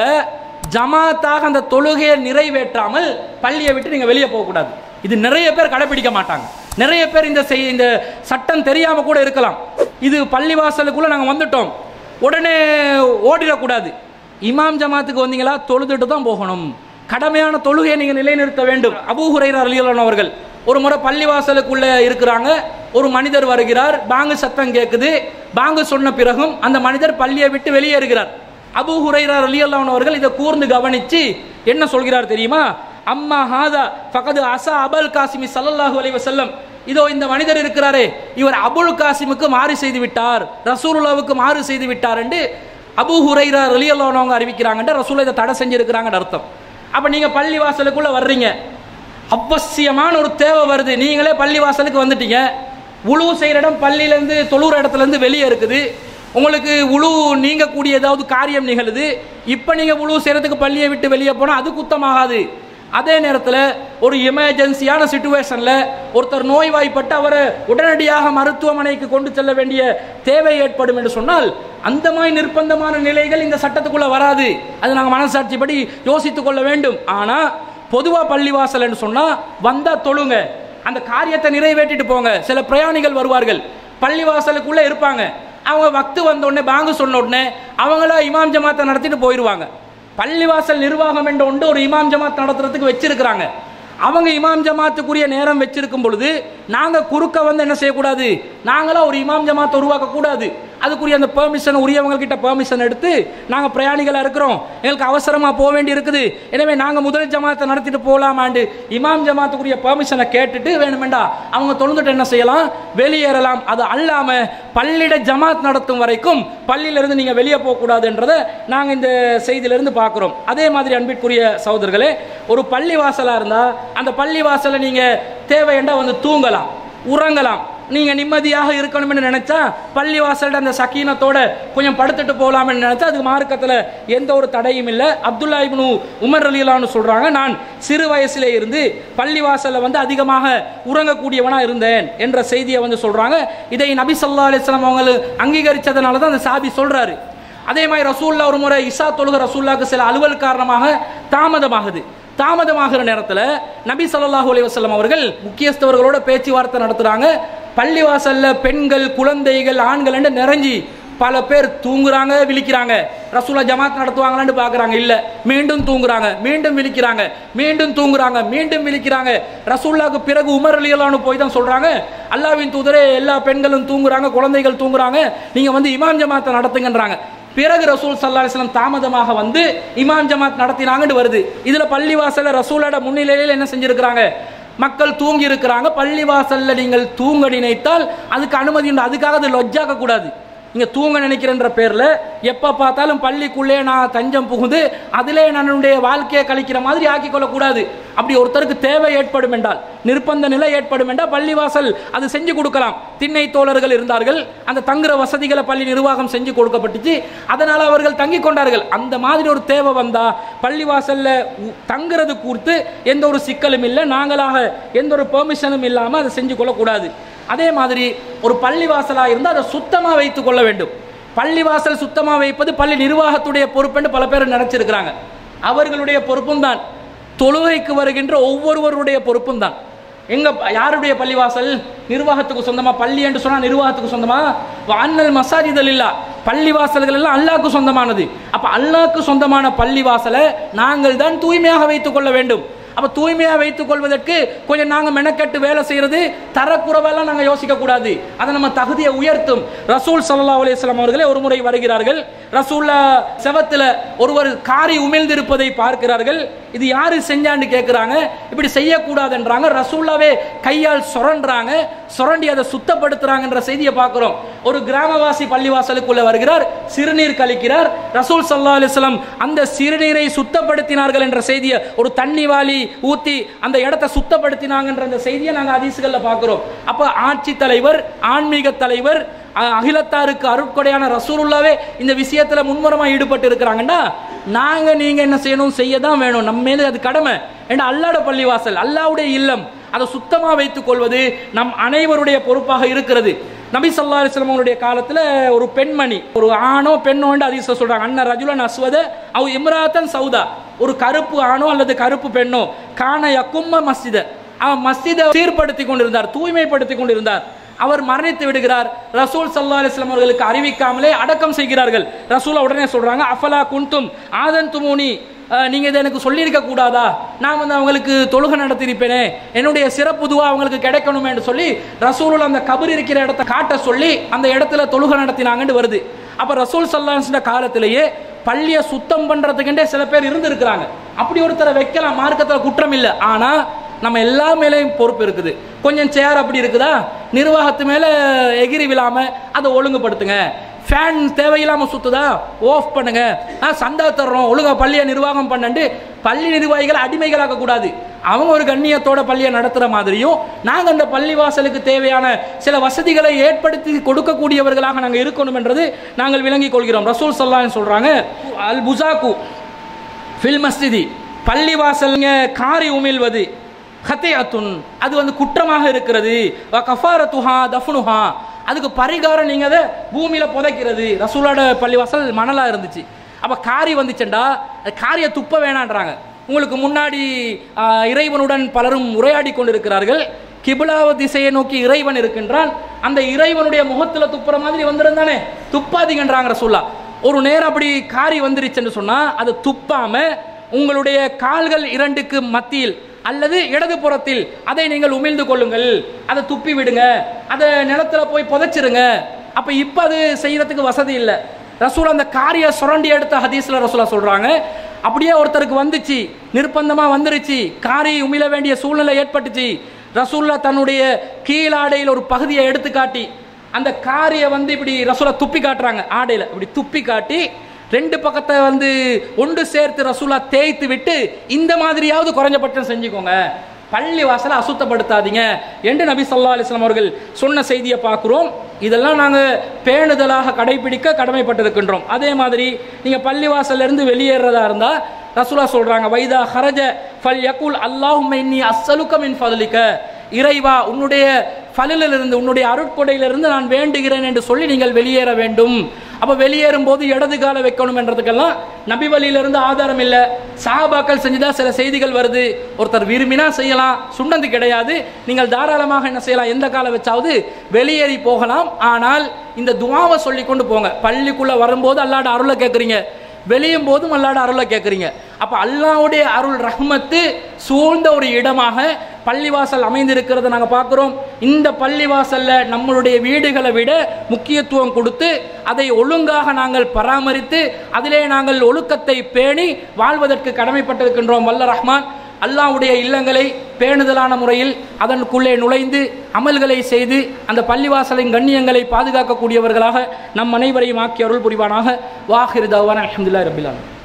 ஜமாத்தாக அந்த தொழுகையை நிறைவேற்றாமல் பள்ளியை விட்டு நீங்க வெளியே போகக்கூடாது இது நிறைய பேர் கடைபிடிக்க மாட்டாங்க நிறைய பேர் இந்த செய்- இந்த சட்டம் தெரியாம கூட இருக்கலாம் இது பள்ளிவாசலுக்குள்ள நாங்கள் வந்துட்டோம் உடனே ஓடிடக்கூடாது இமாம் ஜமாத்துக்கு வந்தீங்களா தொழுதுட்டு தான் போகணும் கடமையான தொழுகையை நீங்கள் நிலைநிறுத்த வேண்டும் அபூ ஹுரைரா ரலியல்லாஹு அவர்கள் ஒரு முறை பள்ளிவாசலுக்குள்ள இருக்கிறாங்க ஒரு மனிதர் வருகிறார் பாங்கு சத்தம் கேட்குது பாங்கு சொன்ன பிறகும் அந்த மனிதர் பள்ளியை விட்டு வெளியேறுகிறார் அபூ ஹுரைரா ரலியல்லாஹு அவர்கள் இதை கூர்ந்து கவனிச்சு என்ன சொல்கிறார் தெரியுமா அம்மா ஹாதா ஃபகது அசா அபல் காசிமி ஸல்லல்லாஹு அலைஹி வஸல்லம் இதோ இந்த மனிதர் இருக்கிறாரே இவர் அபுல் காசிமுக்கு மாறு செய்து விட்டார் ரசூலுல்லாவுக்கு மாறு செய்து விட்டார் என்று அபூ ஹுரைரா ரலியல்லாஹு அவங்க அறிவிக்கிறாங்கன்ற ரசூல் இதை தடை செஞ்சிருக்கிறாங்கன்னு அர்த்தம் அப்ப நீங்க பள்ளி வாசலுக்குள்ள வர்றீங்க அவசியமான ஒரு தேவை வருது நீங்களே பள்ளி வாசலுக்கு வந்துட்டீங்க உழு செய்கிற இடம் பள்ளியிலேருந்து தொழுற இடத்துலேருந்து வெளியே இருக்குது உங்களுக்கு உழு நீங்கக்கூடிய ஏதாவது காரியம் நிகழுது இப்போ நீங்கள் உழு செய்கிறதுக்கு பள்ளியை விட்டு வெளியே போனால் அது குத்தமாகாது அதே நேரத்தில் ஒரு எமர்ஜென்சியான சுச்சுவேஷனில் ஒருத்தர் நோய்வாய்ப்பட்டு அவரை உடனடியாக மருத்துவமனைக்கு கொண்டு செல்ல வேண்டிய தேவை ஏற்படும் என்று சொன்னால் அந்த மாதிரி நிர்பந்தமான நிலைகள் இந்த சட்டத்துக்குள்ள வராது அது நாங்கள் மனசாட்சிப்படி யோசித்துக் கொள்ள வேண்டும் ஆனால் பொதுவாக பள்ளிவாசல்னு சொன்னால் வந்தால் தொழுங்க அந்த காரியத்தை நிறைவேற்றிட்டு போங்க சில பிரயாணிகள் வருவார்கள் பள்ளிவாசலுக்குள்ளே இருப்பாங்க அவங்க வக்து வந்த உடனே பாங்கு சொன்ன உடனே அவங்கள இமாம் ஜமாத்தை நடத்திட்டு போயிடுவாங்க பள்ளிவாசல் நிர்வாகம் என்ற ஒன்று ஒரு இமாம் ஜமாத் நடத்துறதுக்கு வச்சிருக்கிறாங்க அவங்க இமாம் ஜமாத்துக்குரிய நேரம் வச்சிருக்கும் பொழுது நாங்கள் குறுக்க வந்து என்ன செய்யக்கூடாது நாங்களா ஒரு இமாம் ஜமாத் உருவாக்க கூடாது அதுக்குரிய அந்த பெர்மிஷன் உரியவங்க கிட்ட பெர்மிஷன் எடுத்து நாங்கள் பிரயாணிகளாக இருக்கிறோம் எங்களுக்கு அவசரமாக போக வேண்டி இருக்குது எனவே நாங்கள் முதல் ஜமாத்தை நடத்திட்டு போகலாமாண்டு இமாம் ஜமாத்துக்குரிய பெர்மிஷனை கேட்டுட்டு வேணுமெண்டா அவங்க தொழுந்துட்டு என்ன செய்யலாம் வெளியேறலாம் அது அல்லாமல் பள்ளியிட ஜமாத் நடத்தும் வரைக்கும் பள்ளியிலிருந்து நீங்கள் வெளியே போகக்கூடாதுன்றதை நாங்கள் இந்த செய்தியிலிருந்து பார்க்குறோம் அதே மாதிரி அன்பிற்குரிய சகோதரர்களே ஒரு பள்ளி வாசலாக இருந்தால் அந்த பள்ளி வாசலை நீங்கள் தேவையண்டா வந்து தூங்கலாம் உறங்கலாம் நீங்க நிம்மதியாக இருக்கணும்னு நினைச்சா பள்ளி வாசல்ல அந்த சக்கீனத்தோட கொஞ்சம் படுத்துட்டு போகலாம்னு நினைச்சா அது மார்க்கத்துல எந்த ஒரு தடையும் இல்லை அப்துல்லா இப்னு உமர் அலிலான்னு சொல்றாங்க நான் சிறு வயசுல இருந்து பள்ளி வாசல்ல வந்து அதிகமாக உறங்கக்கூடியவனா இருந்தேன் என்ற செய்தியை வந்து சொல்றாங்க இதை நபி ஸல்லல்லாஹு அலைஹி வஸல்லம் அவங்க அங்கீகரிச்சதுனால தான் அந்த சாபி சொல்றாரு அதே மாதிரி ரசூல்லா ஒரு முறை இசா தொழுக ரசூல்லாக்கு சில அலுவல் காரணமாக தாமதமாகுது தாமதமாகிற நேரத்தில் நபி ஸல்லல்லாஹு அலைஹி வஸல்லம் அவர்கள் முக்கியஸ்தவர்களோட பேச்சுவார்த்தை நடத்துறாங்க பள்ளிவாசல்ல பெண்கள் குழந்தைகள் ஆண்கள் என்று நிறைஞ்சி பல பேர் தூங்குறாங்க விழிக்கிறாங்க ரசூலா ஜமாத் நடத்துவாங்களான்னு பார்க்குறாங்க இல்லை மீண்டும் தூங்குறாங்க மீண்டும் விழிக்கிறாங்க மீண்டும் தூங்குறாங்க மீண்டும் விழிக்கிறாங்க ரசூல்லாக்கு பிறகு உமர் அலியலான்னு போய் தான் சொல்கிறாங்க அல்லாவின் தூதரே எல்லா பெண்களும் தூங்குறாங்க குழந்தைகள் தூங்குறாங்க நீங்கள் வந்து இமாம் ஜமாத்தை நடத்துங்கன்றாங்க பிறகு ரசூல் சல்லா அலிஸ்லாம் தாமதமாக வந்து இமாம் ஜமாத் நடத்தினாங்கன்னு வருது இதுல பள்ளிவாசல்ல ரசூலோட முன்னிலையில் என்ன செஞ்சிருக்கிறாங்க மக்கள் தூங்கி இருக்கிறாங்க பள்ளிவாசல்ல நீங்கள் தூங்க நினைத்தால் அதுக்கு அனுமதி உண்டு அதுக்காக அது லொஜ்ஜாக்க கூடாது இங்க தூங்க நினைக்கிறன்ற பேர்ல எப்ப பார்த்தாலும் பள்ளிக்குள்ளே நான் தஞ்சம் புகுந்து அதிலே என்னுடைய வாழ்க்கையை கழிக்கிற மாதிரி ஆக்கிக் கொள்ளக்கூடாது அப்படி ஒருத்தருக்கு தேவை ஏற்படும் என்றால் நிர்பந்த நிலை ஏற்படும் என்றால் பள்ளிவாசல் அது செஞ்சு கொடுக்கலாம் திண்ணை தோழர்கள் இருந்தார்கள் அந்த தங்குற வசதிகளை பள்ளி நிர்வாகம் செஞ்சு கொடுக்கப்பட்டுச்சு அதனால அவர்கள் தங்கி கொண்டார்கள் அந்த மாதிரி ஒரு தேவை வந்தா பள்ளிவாசல்ல உ- தங்குறது குறித்து எந்த ஒரு சிக்கலும் இல்லை நாங்களாக எந்த ஒரு பெர்மிஷனும் இல்லாமல் அதை செஞ்சு கொள்ளக்கூடாது அதே மாதிரி ஒரு பள்ளிவாசலாக இருந்தால் அதை சுத்தமாக வைத்துக் கொள்ள வேண்டும் பள்ளிவாசல் சுத்தமாக வைப்பது பள்ளி நிர்வாகத்துடைய பொறுப்புன்னு பல பேர் நினைச்சிருக்கிறாங்க அவர்களுடைய பொறுப்பும் தான் தொழுகைக்கு வருகின்ற ஒவ்வொருவருடைய பொறுப்பும் தான் எங்க யாருடைய பள்ளிவாசல் நிர்வாகத்துக்கு சொந்தமா பள்ளி என்று சொன்னா நிர்வாகத்துக்கு சொந்தமா அண்ணல் மசாஜிதல் இல்லா பள்ளிவாசல்கள் எல்லாம் அல்லாஹ்க்கு சொந்தமானது அப்ப அல்லாஹ்க்கு சொந்தமான பள்ளிவாசலை நாங்கள் தான் தூய்மையாக வைத்துக் கொள்ள வேண்டும் அப்ப தூய்மையாக வைத்துக் கொள்வதற்கு கொஞ்சம் நாங்க மெனக்கெட்டு வேலை செய்யறது தரக்குறவெல்லாம் நாங்க யோசிக்க கூடாது அதை நம்ம தகுதியை உயர்த்தும் ரசூல் ஸல்லல்லாஹு அலைஹி வஸல்லம் அவர்களே ஒரு முறை வருகிறார்கள் ரசூல்லா செவத்துல ஒருவர் காரி உமிழ்ந்திருப்பதை பார்க்கிறார்கள் இது யாரு செஞ்சான்னு கேட்கிறாங்க இப்படி செய்யக்கூடாதுன்றாங்க ரசூல்லாவே கையால் சுரண்டுறாங்க சுரண்டி அதை சுத்தப்படுத்துறாங்கன்ற செய்தியை பார்க்கிறோம் ஒரு கிராமவாசி பள்ளிவாசலுக்குள்ள வருகிறார் சிறுநீர் கழிக்கிறார் ரசூல் ஸல்லல்லாஹு அலைஹி வஸல்லம் அந்த சிறுநீரை சுத்தப்படுத்தினார்கள் என்ற செய்தியை ஒரு தண்ணி வாளி ஊத்தி அந்த இடத்தை சுத்தப்படுத்தினாங்கன்ற அந்த செய்தியை நாங்க ஹதீஸ்கள்ல பார்க்கிறோம் அப்ப ஆட்சி தலைவர் ஆன்மீக தலைவர் அ- அகிலத்தாருக்கு அருட்கொடையான ரசூலுல்லாவே இந்த விஷயத்துல முன்முறமா ஈடுபட்டு இருக்கிறாங்கன்னா நாங்க நீங்க என்ன செய்யணும் செய்ய தான் வேணும் நம்ம மேல அது கடமை ஏன்னா அல்லாட பள்ளிவாசல் அல்லாவுடைய இல்லம் அதை சுத்தமா வைத்துக் கொள்வது நம் அனைவருடைய பொறுப்பாக இருக்கிறது நபி ஸல்லல்லாஹு அலைஹி வஸல்லம் அவருடைய காலத்துல ஒரு பெண்மணி ஒரு ஆணோ பெண்ணோ ஹதீஸ்ல சொல்றாங்க அண்ணன் ரஜுலன் அஸ்வத அவ் இம்ராத்தன் சௌதா ஒரு கருப்பு ஆணோ அல்லது கருப்பு பெண்ணோ காண யக்கும்ம மஸ்ஜித அவன் மஸ்ஜிதை சீர்படுத்தி கொண்டிருந்தார் தூய்மைப்படுத்தி கொண்டிருந்தார் அவர் மரணித்து விடுகிறார் ரசூல் சல்லா அலிஸ்லாம் அவர்களுக்கு அறிவிக்காமலே அடக்கம் செய்கிறார்கள் ரசூலா உடனே சொல்றாங்க அஃபலா குன்தும் ஆதன் துமூனி அஹ், நீங்க இதை எனக்கு சொல்லியிருக்க கூடாதா நான் வந்து அவங்களுக்கு தொழுகை நடத்தியிருப்பேனே என்னுடைய சிறப்புதுவா அவங்களுக்கு கிடைக்கணுமே என்று சொல்லி ரசூலுல் அந்த கபர் இருக்கிற இடத்த காட்ட சொல்லி அந்த இடத்துல தொழுகை நடத்தினாங்கன்னு வருது அப்ப ரசூல் சல்லாஹ் காலத்திலேயே பள்ளியை சுத்தம் பண்றதுக்குண்டே சில பேர் இருந்திருக்கிறாங்க அப்படி ஒருத்தரை வைக்கலாம் மார்க்கத்தில் குற்றம் இல்லை ஆனா நம்ம எல்லா மேலேயும் பொறுப்பு இருக்குது கொஞ்சம் சேர் அப்படி இருக்குதா நிர்வாகத்து மேல எகிரி விழாம அதை ஒழுங்குபடுத்துங்க ஃபேன் தேவையில்லாம சுத்துதா ஆஃப் பண்ணுங்க ஆ, சந்தா தர்றோம் ஒழுங்கா பள்ளியை நிர்வாகம் பண்ணண்டு பள்ளி நிர்வாகிகளை அடிமைகளாக்க கூடாது அவங்க ஒரு கண்ணியத்தோட பள்ளியை நடத்துற மாதிரியும் நாங்க அந்த பள்ளி வாசலுக்கு தேவையான சில வசதிகளை ஏற்படுத்தி கொடுக்கக்கூடியவர்களாக நாங்கள் இருக்கணும் என்றது நாங்கள் விளங்கிக் கொள்கிறோம் ரசூல் சல்லான்னு சொல்றாங்க அல் புசாக்கு ஃபில் மஸ்ஜிதி பள்ளி வாசல்ங்க காரி உமிழ்வது ஹத்தியாத்துன் அது வந்து குற்றமாக இருக்கிறது வ கஃபாரத்துஹா தஃப்னுஹா அதுக்கு பரிகாரம் நீங்க அதை பூமியில புதைக்கிறது ரசூலோட பள்ளிவாசல் மணலா இருந்துச்சு அப்ப காரி வந்துச்சுண்டா அது காரியை துப்ப வேணான்றாங்க உங்களுக்கு முன்னாடி ஆ, இறைவனுடன் பலரும் உரையாடி கொண்டிருக்கிறார்கள் கிபிலாவ திசையை நோக்கி இறைவன் இருக்கின்றான் அந்த இறைவனுடைய முகத்துல துப்புற மாதிரி வந்திருந்தானே துப்பாதீங்கன்றாங்க ரசூல்லா ஒரு நேரம் அப்படி காரி வந்துருச்சுன்னு சொன்னா அதை துப்பாம உங்களுடைய கால்கள் இரண்டுக்கு மத்தியில் அல்லது இடது புறத்தில் அதை நீங்கள் உமிழ்ந்து கொள்ளுங்கள் அதை துப்பி விடுங்க அதை நிலத்துல போய் புதைச்சிருங்க அப்ப இப்ப அது செய்யறதுக்கு வசதி இல்லை ரசூல் அந்த காரிய சுரண்டி எடுத்த ஹதீஸ்ல ரசூலா சொல்றாங்க அப்படியே ஒருத்தருக்கு வந்துச்சு நிர்பந்தமா வந்துருச்சு காரி உமிழ வேண்டிய சூழ்நிலை ஏற்பட்டுச்சு ரசூல்லா தன்னுடைய கீழாடையில் ஒரு பகுதியை எடுத்து காட்டி அந்த காரியை வந்து இப்படி ரசூலா துப்பி காட்டுறாங்க ஆடையில இப்படி துப்பி காட்டி ரெண்டு பக்கத்தை வந்து ஒன்று சேர்த்து ரசூலா தேய்த்து விட்டு இந்த மாதிரியாவது குறைஞ்சபட்சம் செஞ்சுக்கோங்க பள்ளி வாசலை அசுத்தப்படுத்தாதீங்க என்று நபி ஸல்லல்லாஹு அலைஹி வஸல்லம் அவர்கள் சொன்ன செய்தியை பார்க்குறோம் இதெல்லாம் நாங்கள் பேணுதலாக கடைபிடிக்க கடமைப்பட்டிருக்கின்றோம் அதே மாதிரி நீங்கள் பள்ளி வாசல்ல இருந்து வெளியேறதா இருந்தால் ரசூலா சொல்றாங்க வைதா ஹரஜ ஃபல் யகுல் அல்லாஹும்ம இன்னி அஸ்ஸலுக மின் ஃபதலிக இறைவா உன்னுடைய ஃபலிலிருந்து உன்னுடைய அருட்கொடையிலிருந்து நான் வேண்டுகிறேன் என்று சொல்லி நீங்கள் வெளியேற வேண்டும் அப்ப வெளியேறும் போது இடது கால வைக்கணும் என்றதுக்கெல்லாம் நபி வழியிலிருந்து ஆதாரம் இல்லை சாபாக்கள் செஞ்சுதா சில செய்திகள் வருது ஒருத்தர் விரும்பினா செய்யலாம் சுண்ணந்து கிடையாது நீங்கள் தாராளமாக என்ன செய்யலாம் எந்த கால வச்சாவது வெளியேறி போகலாம் ஆனால் இந்த துவாவை சொல்லி கொண்டு போங்க பள்ளிக்குள்ள வரும்போது அல்லாட அருளை கேட்குறீங்க வெளியும் போதும் அல்லாட அருளை கேட்குறீங்க அப்ப அல்லாவுடைய அருள் ரஹ்மத்து சூழ்ந்த ஒரு இடமாக பள்ளிவாசல் அமைந்திருக்கிறத நாங்கள் பார்க்குறோம் இந்த பள்ளிவாசல்ல நம்மளுடைய வீடுகளை விட முக்கியத்துவம் கொடுத்து அதை ஒழுங்காக நாங்கள் பராமரித்து அதிலே நாங்கள் ஒழுக்கத்தை பேணி வாழ்வதற்கு கடமைப்பட்டிருக்கின்றோம் வல்ல ரஹ்மான் அல்லாஹ்வுடைய இல்லங்களை பேணுதலான முறையில் அதனுக்குள்ளே நுழைந்து அமல்களை செய்து அந்த பள்ளிவாசலின் கண்ணியங்களை பாதுகாக்கக்கூடியவர்களாக நம் அனைவரையும் ஆக்கி அருள் புரிவானாக வாஹிர் தவான் அஹமதுல்லா ரபிலான்